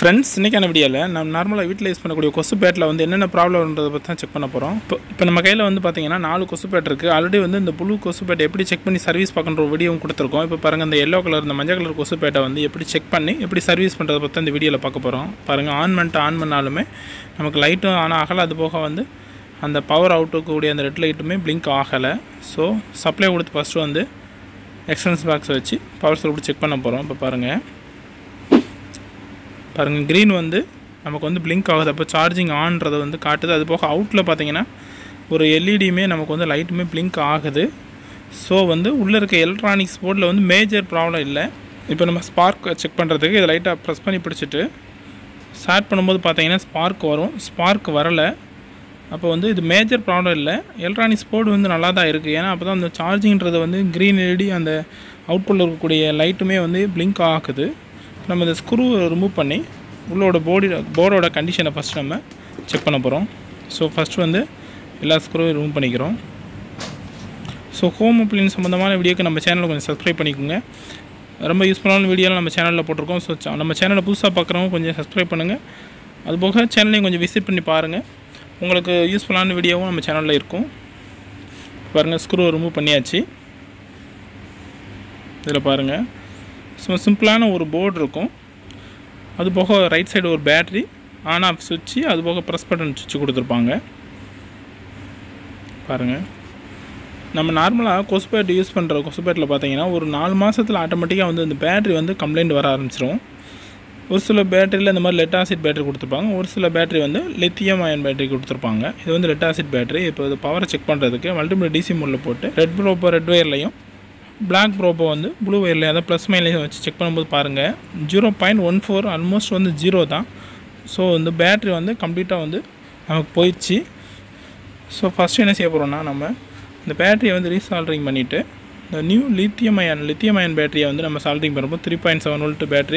friends இன்றைக்கான வீடியோவில் நம்ம நார்மலாக வீட்டில் யூஸ் பண்ணக்கூடிய கொசு பேட்டில் வந்து என்னென்ன ப்ராப்ளம்ன்றதை பற்றி தான் செக் பண்ண போகிறோம் இப்போ இப்போ நம்ம கையில் வந்து பார்த்தீங்கன்னா நாலு கொசு பேட் இருக்குது ஆல்ரெடி வந்து இந்த ப்ளூ கொசு பேட்டை எப்படி செக் பண்ணி சர்வீஸ் பார்க்குற வீடியோவும் கொடுத்துருக்கோம் இப்போ பாருங்கள் இந்த எல்லோ கலர் இந்த மஞ்சள் கலர் கொசு பேட்டை வந்து எப்படி செக் பண்ணி எப்படி சர்வீஸ் பண்ணுறதை பற்றி இந்த வீடியோவில் பார்க்க போகிறோம் பாருங்கள் ஆன் பண்ணிட்டு ஆன் பண்ணாலுமே நமக்கு லைட்டும் ஆன் ஆகலை அது போக வந்து அந்த பவர் அவுட்டுக்கு கூடிய அந்த ரெட் லைட்டுமே பிளிங்க் ஆகலை ஸோ சப்ளை கொடுத்து ஃபஸ்ட்டு வந்து எக்ஸ்டென்ஸ் பாக்ஸை வச்சு பவர் சப்ளை செக் பண்ண போகிறோம் இப்போ பாருங்கள் பாருங்கள் க்ரீன் வந்து நமக்கு வந்து பிளிங்க் ஆகுது அப்போ சார்ஜிங் ஆன்றதை வந்து காட்டுது அது போக அவுட்டில் பார்த்தீங்கன்னா ஒரு எல்இடியுமே நமக்கு வந்து லைட்டுமே பிளிங்க் ஆகுது ஸோ வந்து உள்ளே இருக்க எலக்ட்ரானிக்ஸ் போர்டில் வந்து மேஜர் ப்ராப்ளம் இல்லை இப்போ நம்ம ஸ்பார்க் செக் பண்ணுறதுக்கு இதை லைட்டாக ப்ரெஸ் பண்ணி பிடிச்சிட்டு ஸ்டார்ட் பண்ணும்போது பார்த்தீங்கன்னா ஸ்பார்க் வரும் ஸ்பார்க் வரலை அப்போ வந்து இது மேஜர் ப்ராப்ளம் இல்லை எலக்ட்ரானிக்ஸ் போர்டு வந்து நல்லா தான் இருக்குது ஏன்னா அப்போ தான் அந்த சார்ஜிங்கிறது வந்து க்ரீன் எல்இடி அந்த அவுட்புட்டில் இருக்கக்கூடிய லைட்டுமே வந்து பிளிங்க் ஆகுது நம்ம இந்த ஸ்க்ரூ ரிமூவ் பண்ணி உள்ளோட போடி போர்டோட கண்டிஷனை ஃபஸ்ட் நம்ம செக் பண்ண போகிறோம் ஸோ ஃபஸ்ட்டு வந்து எல்லா ஸ்க்ரூவையும் ரிமூவ் பண்ணிக்கிறோம் ஸோ ஹோம் அப்ளைன் சம்மந்தமான வீடியோக்கு நம்ம சேனலை கொஞ்சம் சப்ஸ்கிரைப் பண்ணிக்கோங்க ரொம்ப யூஸ்ஃபுல்லான வீடியோலாம் நம்ம சேனலில் போட்டிருக்கோம் ஸோ ச- நம்ம சேனலை புதுசாக பார்க்குறவங்க கொஞ்சம் சப்ஸ்கிரைப் பண்ணுங்கள் அதுபோக சேனலையும் கொஞ்சம் விசிட் பண்ணி பாருங்கள் உங்களுக்கு யூஸ்ஃபுல்லான வீடியோவும் நம்ம சேனலில் இருக்கும் பாருங்கள் ஸ்க்ரூ ரிமூவ் பண்ணியாச்சு இதில் பாருங்கள் ஸோ சிம்பிளான ஒரு போர்டு இருக்கும் அது போக ரைட் சைடு ஒரு பேட்ரி ஆன் ஆஃப் சுவிட்சு அது போக ப்ரெஸ் பட்டன் சுவிட்ச் கொடுத்துருப்பாங்க பாருங்கள் நம்ம நார்மலாக கொசுபேட் யூஸ் பண்ணுற கொசுபேட்டில் பார்த்தீங்கன்னா ஒரு நாலு மாதத்தில் ஆட்டோமேட்டிக்காக வந்து இந்த பேட்ரி வந்து கம்ப்ளைண்ட் வர ஆரம்பிச்சிரும் ஒரு சில பேட்டரியில் இந்த மாதிரி லெட் ஆசிட் பேட்டரி கொடுத்துருப்பாங்க ஒரு சில பேட்டரி வந்து லித்தியம் அயன் பேட்டரி கொடுத்துருப்பாங்க இது வந்து லெட் ஆசிட் பேட்டரி இப்போ இது பவரை செக் பண்ணுறதுக்கு மல்டிபிள் டிசி மோடில் போட்டு ரெட் ப்ரோப்போ ரெட் ஒயர்லையும் பிளாக் ப்ரோப்போ வந்து ப்ளூ ஒயர்லையும் அதாவது ப்ளஸ் மைலையும் வச்சு செக் பண்ணும்போது பாருங்கள் zero point one four almost வந்து ஜீரோ தான் ஸோ இந்த பேட்ரி வந்து கம்ப்ளீட்டாக வந்து நமக்கு போயிடுச்சு ஸோ ஃபஸ்ட்டு என்ன செய்ய போகிறோம்னா நம்ம இந்த பேட்டரியை வந்து ரீசால்ட்ரிங் பண்ணிவிட்டு இந்த new lithium ion lithium ion பேட்டரியை வந்து நம்ம சால்ட்ரிங் பண்ணும்போது three point seven volt battery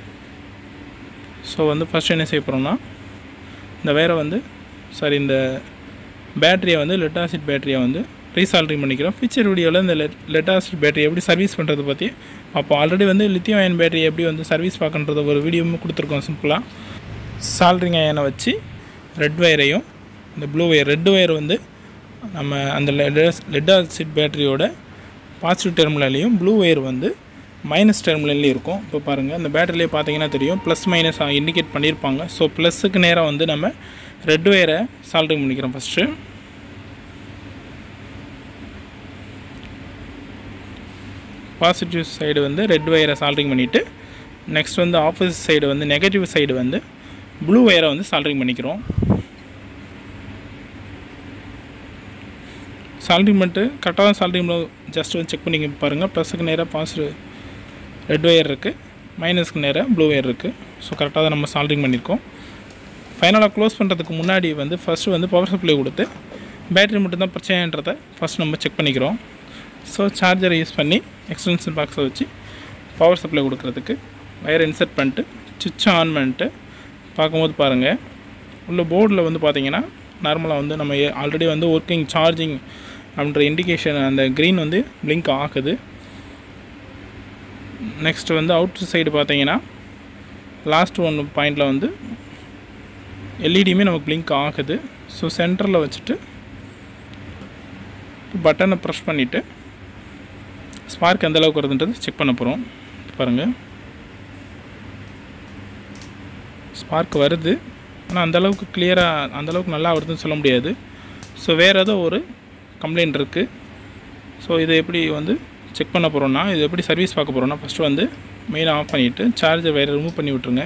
so வந்து ஃபஸ்ட் என்ன செய்ய போகிறோம்னா இந்த வேரை வந்து சாரி இந்த பேட்டரியை வந்து லெட் ஆசிட் பேட்டரியை வந்து ரீசால்ட்ரிங் பண்ணிக்கிறோம் ஃபியூச்சர் வீடியோவில் இந்த லெட் லெட் ஆசிட் பேட்டரி எப்படி சர்வீஸ் பண்ணுறது பற்றி அப்போ ஆல்ரெடி வந்து லித்தியம் அயன் பேட்டரி எப்படி வந்து சர்வீஸ் பார்க்கன்றது ஒரு வீடியோவும் கொடுத்துருக்கோம் சிம்பிளாக சால்ட்ரிங் அயனை வச்சு ரெட் ஒயரையும் இந்த ப்ளூ ஒயர் ரெட் ஒயர் வந்து நம்ம அந்த லெட் ஆசிட் பேட்டரியோட பாசிட்டிவ் டெர்மினல்லையும் ப்ளூ ஒயர் வந்து மைனஸ் டெர்மினல்லையும் இருக்கும் இப்போ பாருங்கள் இந்த பேட்டரியிலே பார்த்தீங்கன்னா தெரியும் ப்ளஸ் மைனஸ் இண்டிகேட் பண்ணியிருப்பாங்க ஸோ ப்ளஸ்ஸுக்கு நேராக வந்து நம்ம ரெட் ஒயரை சால்ட்ரிங் பண்ணிக்கிறோம் ஃபஸ்ட்டு பாசிட்டிவ் சைடு வந்து ரெட் ஒயரை சால்ட்ரிங் பண்ணிவிட்டு நெக்ஸ்ட் வந்து ஆப்போசிட் சைடு வந்து நெகட்டிவ் சைடு வந்து ப்ளூ ஒயரை வந்து சால்ட்ரிங் பண்ணிக்கிறோம் சால்ட்ரிங் பண்ணிட்டு கரெக்டாக தான் சால்ட்ரிங் ஜஸ்ட் வந்து செக் பண்ணிக்க பாருங்கள் ப்ளஸுக்கு நேராக பாசிட்டிவ் ரெட் ஒயர் இருக்குது மைனஸ்க்கு நேராக ப்ளூ ஒயர் இருக்குது ஸோ கரெக்டாக தான் நம்ம சால்ட்ரிங் பண்ணியிருக்கோம் ஃபைனலாக க்ளோஸ் பண்ணுறதுக்கு முன்னாடி வந்து ஃபஸ்ட்டு வந்து பவர் சப்ளை கொடுத்து பேட்டரி மட்டும்தான் பிரச்சனைன்றதை ஃபஸ்ட் நம்ம செக் பண்ணிக்கிறோம் ஸோ சார்ஜரை யூஸ் பண்ணி எக்ஸ்டென்ஷன் பாக்ஸை வச்சு பவர் சப்ளை கொடுக்கறதுக்கு வயர் இன்சர்ட் பண்ணிட்டு சுவிட்சை ஆன் பண்ணிட்டு பார்க்கும்போது பாருங்கள் உள்ள போர்டில் வந்து பார்த்தீங்கன்னா நார்மலாக வந்து நம்ம ஆல்ரெடி வந்து ஒர்க்கிங் சார்ஜிங் அப்படின்ற இண்டிகேஷன் அந்த க்ரீன் வந்து blink ஆகுது நெக்ஸ்ட் வந்து அவுட் சைடு பார்த்தீங்கன்னா லாஸ்ட் ஒன் பாயிண்டில் வந்து எல்இடியுமே நமக்கு blink ஆகுது ஸோ சென்டரில் வச்சுட்டு பட்டனை ப்ரெஸ் பண்ணிவிட்டு ஸ்பார்க் எந்த அளவுக்கு வருதுன்றது செக் பண்ண போகிறோம் பாருங்கள் ஸ்பார்க் வருது ஆனால் அந்தளவுக்கு கிளியராக அந்தளவுக்கு நல்லா வருதுன்னு சொல்ல முடியாது ஸோ வேறு ஏதோ ஒரு கம்ப்ளைண்ட் இருக்குது ஸோ இதை எப்படி வந்து செக் பண்ண போகிறோன்னா இது எப்படி சர்வீஸ் பார்க்க போகிறோன்னா ஃபஸ்ட்டு வந்து மெயினாக ஆஃப் பண்ணிவிட்டு சார்ஜர் வேறு ரிமூவ் பண்ணி விட்ருங்க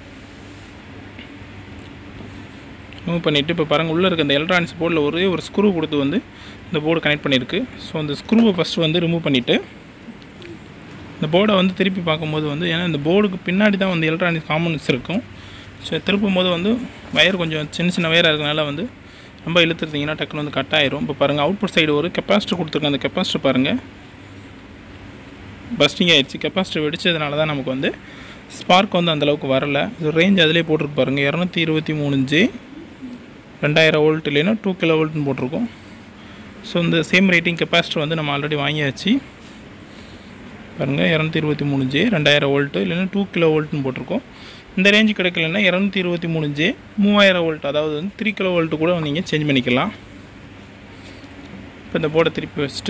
ரிமூவ் பண்ணிவிட்டு இப்போ பாருங்கள் உள்ளே இருக்க இந்த எலக்ட்ரானிக்ஸ் போர்டில் ஒரே ஒரு ஸ்க்ரூ கொடுத்து வந்து இந்த போர்டு கனெக்ட் பண்ணியிருக்கு ஸோ அந்த ஸ்க்ரூவை ஃபஸ்ட்டு வந்து ரிமூவ் பண்ணிவிட்டு இந்த போர்டை வந்து திருப்பி பார்க்கும்போது வந்து ஏன்னா இந்த போர்டுக்கு பின்னாடி தான் வந்து எலக்ட்ரானிக்ஸ் காம்பனன்ஸ் இருக்கும் ஸோ திருப்பும் போது வந்து வயர் கொஞ்சம் சின்ன சின்ன வயராக இருக்கனால வந்து ரொம்ப இழுத்துருந்தீங்கன்னா டக்குன்னு வந்து கட் ஆயிரும் இப்போ பாருங்கள் அவுட்புட் சைடு ஒரு கெப்பாசிட்டர் கொடுத்துருங்க அந்த கெப்பாசிட்டர் பாருங்கள் பஸ்டிங் ஆயிடுச்சு கெப்பாசிட்டர் வெடிச்சதுனால தான் நமக்கு வந்து ஸ்பார்க் வந்து அந்தளவுக்கு வரல இது ரேஞ்ச் அதிலே போட்டிருக்கு பாருங்கள் இரநூத்தி இருபத்தி மூணு ஜி ரெண்டாயிரம் வோல்ட் இல்லைன்னா டூ கிலோ வோல்ட்னு போட்டிருக்கோம் ஸோ இந்த சேம் ரேட்டிங் கெப்பாசிட்டர் வந்து நம்ம ஆல்ரெடி வாங்கியாச்சு பாருங்கள் இரநூத்தி இருபத்தி மூணு ஜி ரெண்டாயிரம் வோல்ட்டு இல்லைன்னா டூ கிலோ வோல்ட்னு போட்டிருக்கோம் இந்த ரேஞ்சு கிடைக்கலன்னா இரநூத்தி இருபத்தி மூணு ஜே மூவாயிரம் வோல்ட் அதாவது வந்து த்ரீ கிலோ வோல்ட்டு கூட நீங்கள் சேஞ்ச் பண்ணிக்கலாம் இப்போ இந்த போர்டை திருப்பி வச்சுட்டு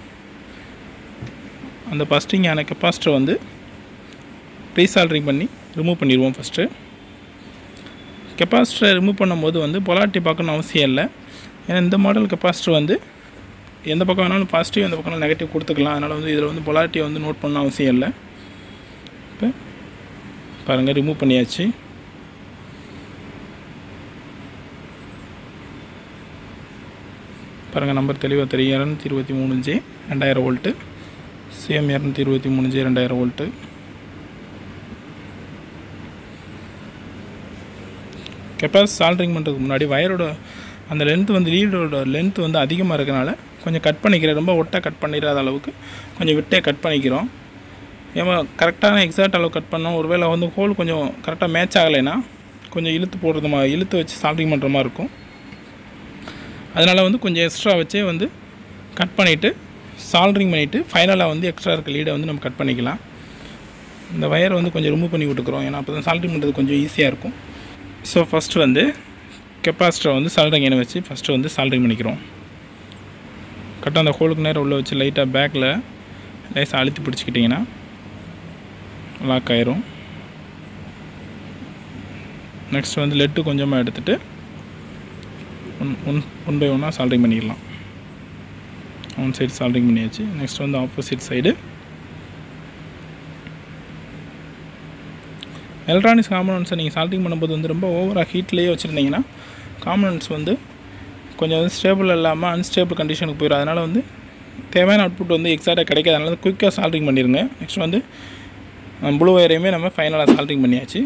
அந்த பஸ்டிங்கான கெப்பாசிட்டரை வந்து ரீசால்ட்ரிங் பண்ணி ரிமூவ் பண்ணிடுவோம் ஃபஸ்ட்டு கெப்பாசிட்டரை ரிமூவ் பண்ணும்போது வந்து பொலாரிட்டி பார்க்கணும் அவசியம் இல்லை ஏன்னா இந்த மாடல் கெப்பாசிட்டர் வந்து எந்த பக்கம் வேணாலும் பாசிட்டிவ் எந்த பக்கம் நெகட்டிவ் கொடுத்துக்கலாம் அதனால் வந்து இதில் வந்து பொலாரிட்டியை வந்து நோட் பண்ண அவசியம் இல்லை இப்போ பாருங்கள் ரிமூவ் பண்ணியாச்சு பாருங்கள் நம்பர் தெளிவாக தெரியும் இரநூத்தி இருபத்தி மூணு ஜே ரெண்டாயிரம் வோல்ட்டு சேம் இரநூத்தி இருபத்தி மூணு ஜே ரெண்டாயிரம் வோல்ட்டு கெப்பாசிட்டி சால்ட்ரிங் பண்ணுறதுக்கு முன்னாடி வயரோட அந்த லென்த் வந்து லீடோட லென்த் வந்து அதிகமாக இருக்கனால கொஞ்சம் கட் பண்ணிக்கிறேன் ரொம்ப ஒட்டை கட் பண்ணிடாத அளவுக்கு கொஞ்சம் விட்டே கட் பண்ணிக்கிறோம் ஏமா கரெக்டான எக்ஸாக்ட் அளவு கட் பண்ணோம் ஒருவேளை வந்து ஹோல் கொஞ்சம் கரெக்டாக மேட்ச் ஆகலைன்னா கொஞ்சம் இழுத்து போடுறது மா இழுத்து வச்சு சால்ட்ரிங் பண்ணுற மாதிரி இருக்கும் அதனால் வந்து கொஞ்சம் எக்ஸ்ட்ரா வச்சே வந்து கட் பண்ணிவிட்டு சால்ட்ரிங் பண்ணிவிட்டு ஃபைனலாக வந்து எக்ஸ்ட்ரா இருக்க லீடை வந்து நம்ம கட் பண்ணிக்கலாம் இந்த வயரை வந்து கொஞ்சம் ரிமூவ் பண்ணி விட்டுக்கிறோம் ஏன்னா அப்போ தான் சால்ட்ரிங் பண்ணுறது கொஞ்சம் ஈஸியாக இருக்கும் ஸோ ஃபஸ்ட்டு வந்து கெப்பாசிட்டரை வந்து சால்ட்ரிங் எண்ணெய் வச்சு ஃபஸ்ட்டு வந்து சால்ட்ரிங் பண்ணிக்கிறோம் கரெக்டாக அந்த ஹோலுக்கு நேரம் உள்ளே வச்சு லைட்டாக பேக்கில் லேசாக அழுத்தி பிடிச்சிக்கிட்டிங்கன்னா லாக் ஆயிரும் நெக்ஸ்ட் வந்து லெட்டு கொஞ்சமாக எடுத்துகிட்டு ஒன் ஒன் ஒன் பை ஒன்னாக சால்ட்ரிங் பண்ணிக்கலாம் ஒன் சைடு சால்ட்ரிங் பண்ணியாச்சு நெக்ஸ்ட் வந்து ஆப்போசிட் சைடு எலக்ட்ரானிக்ஸ் காம்பனன்ட்ஸை நீங்கள் சால்ட்டிங் பண்ணும்போது வந்து ரொம்ப ஓவராக ஹீட்லேயே வச்சுருந்தீங்கன்னா காம்பனன்ட்ஸ் வந்து கொஞ்சம் வந்து ஸ்டேபிள் இல்லாமல் அன்ஸ்டேபிள் கண்டிஷனுக்கு போயிடும் அதனால் வந்து தேவையான அவுட்புட் வந்து எக்ஸாக்டாக கிடைக்காது அதனால குயிக்காக சால்ட்ரிங் பண்ணிடுங்க நெக்ஸ்ட் வந்து ப்ளூ வயரையுமே நம்ம ஃபைனலாக சால்ட்ரிங் பண்ணியாச்சு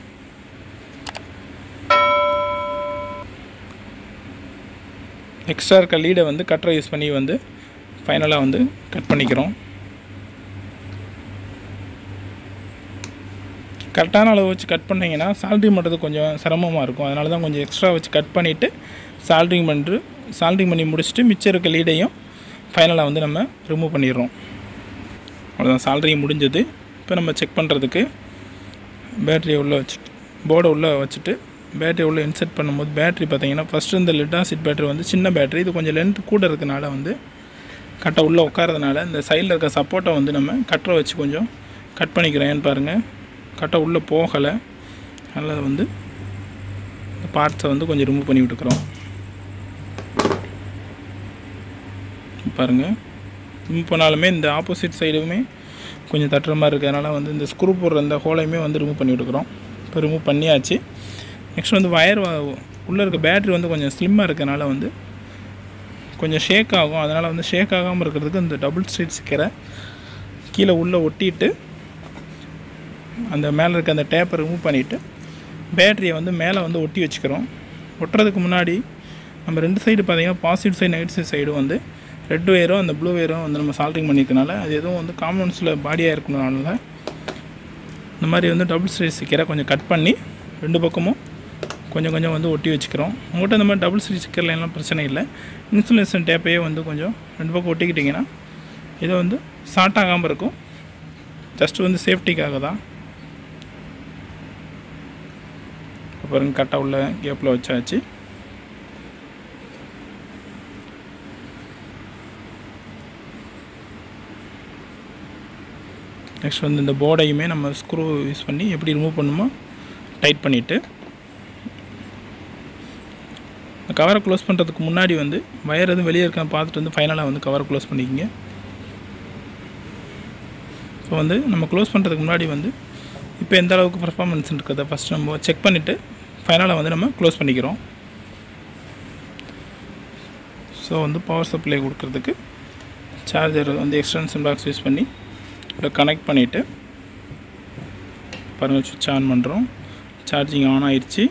எக்ஸ்ட்ரா இருக்க லீடை வந்து கட்டரை யூஸ் பண்ணி வந்து ஃபைனலாக வந்து கட் பண்ணிக்கிறோம் கரெக்டான அளவு வச்சு கட் பண்ணிங்கன்னா சால்ட்ரிங் பண்ணுறது கொஞ்சம் சிரமமாக இருக்கும் அதனால தான் கொஞ்சம் எக்ஸ்ட்ரா வச்சு கட் பண்ணிவிட்டு சால்ட்ரிங் பண்ணிட்டு சால்ட்ரிங் பண்ணி முடிச்சுட்டு மிச்சம் இருக்க லீடையும் ஃபைனலாக வந்து நம்ம ரிமூவ் பண்ணிடுறோம் அவ்வளோதான் சால்ட்ரிங் முடிஞ்சது இப்போ நம்ம செக் பண்ணுறதுக்கு பேட்டரியை உள்ளே வச்சுட்டு போர்டை உள்ளே வச்சுட்டு பேட்டரி உள்ளே இன்செர்ட் பண்ணும்போது பேட்டரி பார்த்தீங்கன்னா ஃபஸ்ட்டு இந்த லெட் ஆசிட் பேட்டரி வந்து சின்ன பேட்டரி இது கொஞ்சம் லென்த் கூட இருக்கனால வந்து கட்டை உள்ளே உட்காரதுனால இந்த சைடில் இருக்க சப்போர்ட்டை வந்து நம்ம கட்டரை வச்சு கொஞ்சம் கட் பண்ணிக்கிறோம் ஏன்னு பாருங்கள் கட்டை உள்ளே போகலை அதனால் வந்து இந்த பார்ட்ஸை வந்து கொஞ்சம் ரிமூவ் பண்ணி விட்டுக்கிறோம் பாருங்கள் ரிமூவ் பண்ணாலுமே இந்த ஆப்போசிட் சைடுமே கொஞ்சம் தட்டுற மாதிரி இருக்குது அதனால் வந்து இந்த ஸ்க்ரூ போடுற இந்த ஹோலையுமே வந்து ரிமூவ் பண்ணி விட்டுக்கிறோம் இப்போ ரிமூவ் பண்ணியாச்சு நெக்ஸ்ட் வந்து வயர் உள்ளே இருக்க பேட்ரி வந்து கொஞ்சம் ஸ்லிம்மாக இருக்கனால வந்து கொஞ்சம் ஷேக் ஆகும் அதனால் வந்து ஷேக் ஆகாமல் இருக்கிறதுக்கு இந்த டபுள் ஸ்ட்ரீட் ஸ்டிக்கரை கீழே உள்ளே ஒட்டிட்டு அந்த மேலே இருக்க அந்த டேப்பை ரிமூவ் பண்ணிவிட்டு பேட்டரியை வந்து மேலே வந்து ஒட்டி வச்சுக்கிறோம் ஒட்டுறதுக்கு முன்னாடி நம்ம ரெண்டு சைடு பார்த்தீங்கன்னா பாசிட்டிவ் சைடு நெகட்டிவ் சைடு வந்து ரெட் ஒயரும் அந்த ப்ளூ ஒயரும் வந்து நம்ம சால்ட்ரிங் பண்ணியிருக்கனால அது எதுவும் வந்து காம்பவுண்ட்ஸில் பாடியாக இருக்கணும்னால இந்த மாதிரி வந்து டபுள் ஸ்டேஜ் ஸ்டிக்கரை கொஞ்சம் கட் பண்ணி ரெண்டு பக்கமும் கொஞ்சம் கொஞ்சம் வந்து ஒட்டி வச்சுக்கிறோம் உங்கள்கிட்ட இந்த மாதிரி டபுள் ஸ்டேஜ் ஸ்டிக்கர்லாம் பிரச்சனை இல்லை இன்சுலேஷன் டேப்பையே வந்து கொஞ்சம் ரெண்டு பக்கம் ஒட்டிக்கிட்டிங்கன்னா இது வந்து ஷார்ட் ஆகாமல் இருக்கும் ஜஸ்ட் வந்து சேஃப்டிக்காக தான் பாருங்க கரெக்டாக உள்ள கேப்பில் வச்சாச்சு நெக்ஸ்ட் வந்து இந்த போர்டையுமே நம்ம ஸ்க்ரூ யூஸ் பண்ணி எப்படி ரிமூவ் பண்ணுமோ டைட் பண்ணிவிட்டு கவரை க்ளோஸ் பண்ணுறதுக்கு முன்னாடி வந்து வயர் எதுவும் வெளியே இருக்கான்னு பார்த்துட்டு வந்து ஃபைனலாக வந்து கவரை க்ளோஸ் பண்ணிக்கிங்க ஸோ வந்து நம்ம க்ளோஸ் பண்ணுறதுக்கு முன்னாடி வந்து இப்போ எந்த அளவுக்கு பர்ஃபார்மன்ஸ் இருக்கிறத ஃபஸ்ட் நம்ம செக் பண்ணிவிட்டு ஃபைனலாக வந்து நம்ம க்ளோஸ் பண்ணிக்கிறோம் ஸோ வந்து பவர் சப்ளை கொடுக்கறதுக்கு சார்ஜர் வந்து எக்ஸ்டென்ஷன் பாக்ஸ் யூஸ் பண்ணி இதை கனெக்ட் பண்ணிவிட்டு பாருங்கள் சுவிட்ச் ஆன் பண்ணுறோம் சார்ஜிங் ஆன் ஆயிடுச்சு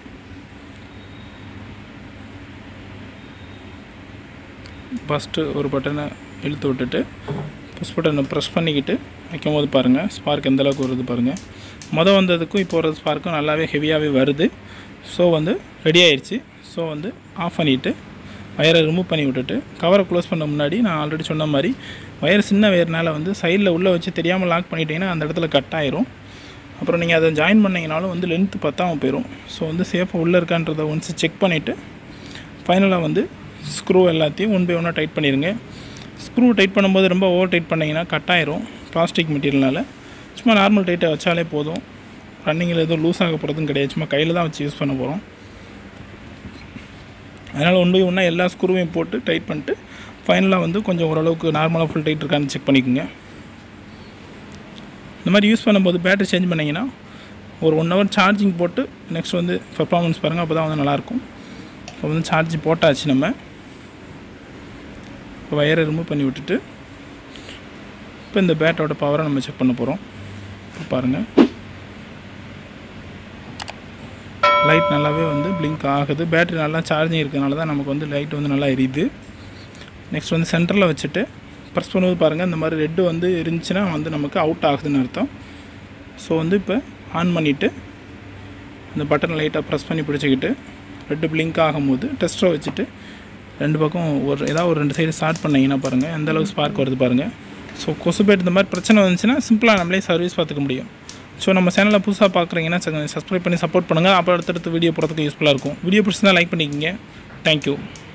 ஃபஸ்ட்டு ஒரு பட்டனை இழுத்து விட்டுட்டு புஷ் பட்டனை ப்ரெஸ் பண்ணிக்கிட்டு வைக்கும் போது பாருங்கள் ஸ்பார்க் எந்த அளவுக்கு வருது பாருங்கள் மொதல் வந்ததுக்கும் இப்போ வர ஸ்பார்க்கும் நல்லாவே ஹெவியாகவே வருது ஸோ வந்து ரெடி ஆயிடுச்சு ஸோ வந்து ஆஃப் பண்ணிவிட்டு வயரை ரிமூவ் பண்ணி விட்டுட்டு கவரை க்ளோஸ் பண்ண முன்னாடி நான் ஆல்ரெடி சொன்ன மாதிரி வயர் சின்ன வயர்னால வந்து சைடில் உள்ளே வச்சு தெரியாமல் லாக் பண்ணிட்டீங்கன்னா அந்த இடத்துல கட் ஆயிரும் அப்புறம் நீங்கள் அதை ஜாயின் பண்ணிங்கனாலும் வந்து லென்த்து பத்தாமல் போயிடும் ஸோ வந்து சேஃபாக உள்ளே இருக்கான்றதை ஒன்ஸ் செக் பண்ணிவிட்டு ஃபைனலாக வந்து ஸ்க்ரூ எல்லாத்தையும் ஒன் பை ஒன்னாக டைட் பண்ணிடுங்க ஸ்க்ரூ டைட் பண்ணும்போது ரொம்ப ஓவர் டைட் பண்ணிங்கன்னா கட் ஆயிரும் பிளாஸ்டிக் மெட்டீரியல்னால சும்மா நார்மல் டைட்டை வச்சாலே போதும் ரன்னிங்கில் எதுவும் லூஸ் ஆக போகிறதும் கிடையாது சும்மா கையில் தான் வச்சு யூஸ் பண்ண போகிறோம் அதனால் ஒன் பை ஒன்னாக எல்லா ஸ்க்ரூவையும் போட்டு டைட் பண்ணிட்டு ஃபைனலாக வந்து கொஞ்சம் ஓரளவுக்கு நார்மலாக ஃபுல் டைட் இருக்கான்னு செக் பண்ணிக்கோங்க இந்த மாதிரி யூஸ் பண்ணும்போது பேட்டரி சேஞ்ச் பண்ணிங்கன்னா ஒரு ஒன் ஹவர் சார்ஜிங் போட்டு நெக்ஸ்ட் வந்து பர்ஃபார்மன்ஸ் பாருங்கள் அப்போ தான் வந்து நல்லாயிருக்கும் இப்போ வந்து சார்ஜ் போட்டாச்சு நம்ம இப்போ வயரை ரிமூவ் பண்ணி விட்டுட்டு இப்போ இந்த பேட்டரோட பவரை நம்ம செக் பண்ண போகிறோம் இப்போ பாருங்கள் லைட் நல்லாவே வந்து பிளிங்க் ஆகுது பேட்டரி நல்லா சார்ஜிங் இருக்கிறதுனால தான் நமக்கு வந்து லைட் வந்து நல்லா எரியுது நெக்ஸ்ட் வந்து சென்டரில் வச்சுட்டு ப்ரெஸ் பண்ணும்போது பாருங்கள் இந்த மாதிரி ரெட்டு வந்து இருந்துச்சுன்னா வந்து நமக்கு அவுட் ஆகுதுன்னு அர்த்தம் ஸோ வந்து இப்போ ஆன் பண்ணிவிட்டு இந்த பட்டன் லைட்டாக ப்ரெஸ் பண்ணி பிடிச்சிக்கிட்டு ரெட்டு பிளிங்க் ஆகும்போது டெஸ்ட்டரை வச்சுட்டு ரெண்டு பக்கம் ஒரு ஏதாவது ஒரு ரெண்டு சைடு ஸ்டார்ட் பண்ணிங்கன்னா பாருங்கள் எந்த அளவுக்கு ஸ்பார்க் வருது பாருங்கள் ஸோ கொசுபேட் இந்த மாதிரி பிரச்சனை வந்துச்சுன்னா சிம்பிளாக நம்மளே சர்வீஸ் பார்த்துக்க முடியும் ஸோ நம்ம சேனலில் புதுசாக பார்க்குறீங்கன்னா சப்ஸ்கிரைப் பண்ணி சப்போர்ட் பண்ணுங்கள் அப்புறம் அடுத்தடுத்து வீடியோ போகிறதுக்கு யூஸ்ஃபுல்லாக இருக்கும் வீடியோ பிடிச்சிருந்தா லைக் பண்ணிக்கோங்க தேங்க்யூ